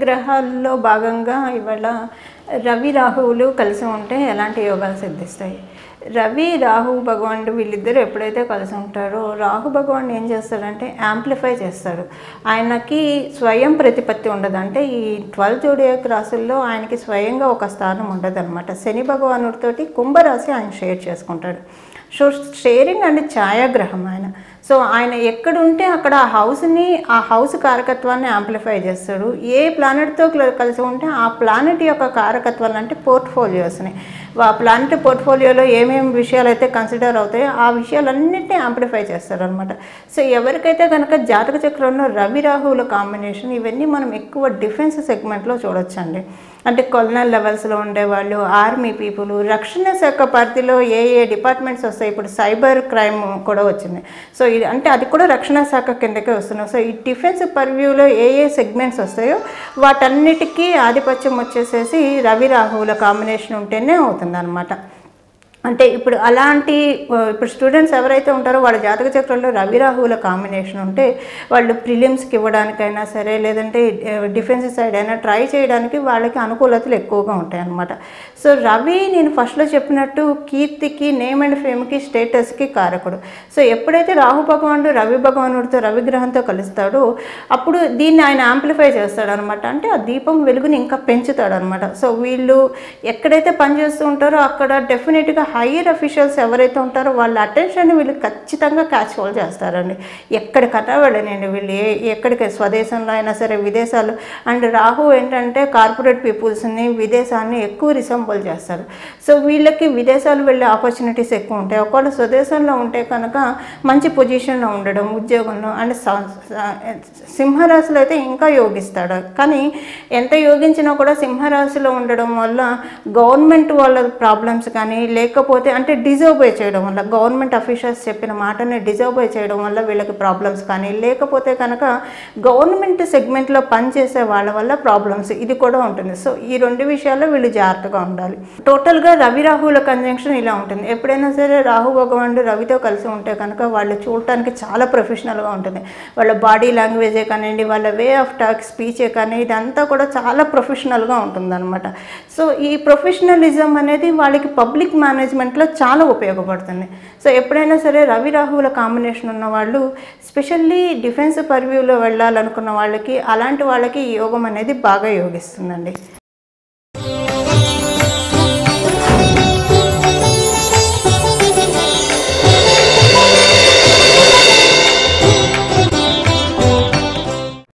గ్రహాల్లో భాగంగా ఇవాళ రవి రాహువులు కలిసి ఉంటే ఎలాంటి యోగాలు సిద్ధిస్తాయి రవి రాహు భగవానుడు వీళ్ళిద్దరూ ఎప్పుడైతే కలిసి ఉంటారో రాహు భగవాన్ ఏం చేస్తాడంటే యాంప్లిఫై చేస్తాడు ఆయనకి స్వయం ప్రతిపత్తి ఉండదు అంటే ఈ ట్వెల్వ్ జోడియక్ రాసుల్లో ఆయనకి స్వయంగా ఒక స్థానం ఉండదు అనమాట శని భగవానుడితోటి కుంభరాశి ఆయన షేర్ చేసుకుంటాడు సో షేరింగ్ అంటే ఛాయాగ్రహం ఆయన సో ఆయన ఎక్కడుంటే అక్కడ ఆ హౌస్ని ఆ హౌస్ కారకత్వాన్ని యాంప్లిఫై చేస్తాడు ఏ ప్లానెట్తో కలిసి ఉంటే ఆ ప్లానెట్ యొక్క కారకత్వాలు అంటే పోర్ట్ఫోలియోస్ని ఆ ప్లానెట్ పోర్ట్ఫోలియోలో ఏమేమి విషయాలు అయితే కన్సిడర్ అవుతాయో ఆ విషయాలన్నింటినీ యాంప్లిఫై చేస్తారు అనమాట సో ఎవరికైతే కనుక జాతక చక్రంలో రవి రాహువుల కాంబినేషన్ ఇవన్నీ మనం ఎక్కువ డిఫెన్స్ సెగ్మెంట్లో చూడొచ్చండి అంటే కొలనల్ లెవెల్స్లో ఉండేవాళ్ళు ఆర్మీ పీపుల్ రక్షణ శాఖ పరిధిలో ఏ ఏ డిపార్ట్మెంట్స్ వస్తాయి ఇప్పుడు సైబర్ క్రైమ్ కూడా వచ్చింది సో ఇది అంటే అది కూడా రక్షణ శాఖ కిందకే వస్తున్నాయి సో ఈ డిఫెన్స్ పర్వ్యూలో ఏ ఏ సెగ్మెంట్స్ వస్తాయో వాటన్నిటికీ ఆధిపత్యం వచ్చేసేసి రవి రాహువుల కాంబినేషన్ ఉంటేనే అవుతుంది అనమాట అంటే ఇప్పుడు అలాంటి ఆ, ఇప్పుడు స్టూడెంట్స్ ఎవరైతే ఉంటారో వాళ్ళ జాతక చక్రంలో రవి రాహువుల కాంబినేషన్ ఉంటే వాళ్ళు ప్రిలిమ్స్కి ఇవ్వడానికైనా సరే లేదంటే డిఫెన్స్ సైడ్ అయినా ట్రై చేయడానికి వాళ్ళకి అనుకూలతలు ఎక్కువగా ఉంటాయి అన్నమాట సో రవి నేను ఫస్ట్లో చెప్పినట్టు కీర్తికి నేమ్ అండ్ ఫేమ్కి స్టేటస్కి కారకుడు సో ఎప్పుడైతే రాహు భగవానుడు రవి భగవానుడితో రవి గ్రహంతో కలుస్తాడో అప్పుడు దీన్ని ఆయన యాంప్లిఫై చేస్తాడు అనమాట అంటే ఆ దీపం వెలుగుని ఇంకా పెంచుతాడు అనమాట సో వీళ్ళు ఎక్కడైతే పనిచేస్తూ ఉంటారో అక్కడ డెఫినెట్గా హైయర్ అఫీషియల్స్ ఎవరైతే ఉంటారో వాళ్ళ అటెన్షన్ వీళ్ళు ఖచ్చితంగా క్యాచ్ హోల్డ్ చేస్తారండి ఎక్కడికన్నా వెళ్ళనండి వీళ్ళు ఏ ఎక్కడికి స్వదేశంలో అయినా సరే విదేశాలు అండ్ రాహు ఏంటంటే కార్పొరేట్ పీపుల్స్ని విదేశాన్ని ఎక్కువ రిసంబుల్ చేస్తారు సో వీళ్ళకి విదేశాలు వెళ్ళే ఆపర్చునిటీస్ ఎక్కువ ఉంటాయి ఒకవేళ స్వదేశంలో ఉంటే కనుక మంచి పొజిషన్లో ఉండడం ఉద్యోగంలో అండ్ సింహరాశిలో అయితే ఇంకా యోగిస్తాడు కానీ ఎంత యోగించినా కూడా సింహరాశిలో ఉండడం వల్ల గవర్నమెంట్ వాళ్ళ ప్రాబ్లమ్స్ కానీ లేకపోతే అంటే డిజర్వ్ చేయడం వల్ల గవర్నమెంట్ అఫీషియల్స్ చెప్పిన మాటని డిజర్వ్ చేయడం వల్ల వీళ్ళకి ప్రాబ్లమ్స్ కానీ లేకపోతే కనుక గవర్నమెంట్ సెగ్మెంట్లో పనిచేసే వాళ్ళ వల్ల ప్రాబ్లమ్స్ ఇది కూడా ఉంటుంది సో ఈ రెండు విషయాల్లో వీళ్ళు జాగ్రత్తగా ఉండాలి టోటల్గా రవి రాహుల కంజంక్షన్ ఇలా ఉంటుంది ఎప్పుడైనా సరే రాహు భగవానుడు రవితో కలిసి ఉంటే కనుక వాళ్ళు చూడటానికి చాలా ప్రొఫెషనల్గా ఉంటుంది వాళ్ళ బాడీ లాంగ్వేజే కానివ్వండి వాళ్ళ వే ఆఫ్ టాక్ స్పీచే కానీ ఇదంతా కూడా చాలా ప్రొఫెషనల్గా ఉంటుందన్నమాట సో ఈ ప్రొఫెషనలిజం అనేది వాళ్ళకి పబ్లిక్ మేనేజ్మెంట్లో చాలా ఉపయోగపడుతుంది సో ఎప్పుడైనా సరే రవి రాహువుల కాంబినేషన్ ఉన్న వాళ్ళు స్పెషల్లీ డిఫెన్స్ పర్వ్యూలో వెళ్ళాలనుకున్న వాళ్ళకి అలాంటి వాళ్ళకి ఈ యోగం అనేది బాగా యోగిస్తుందండి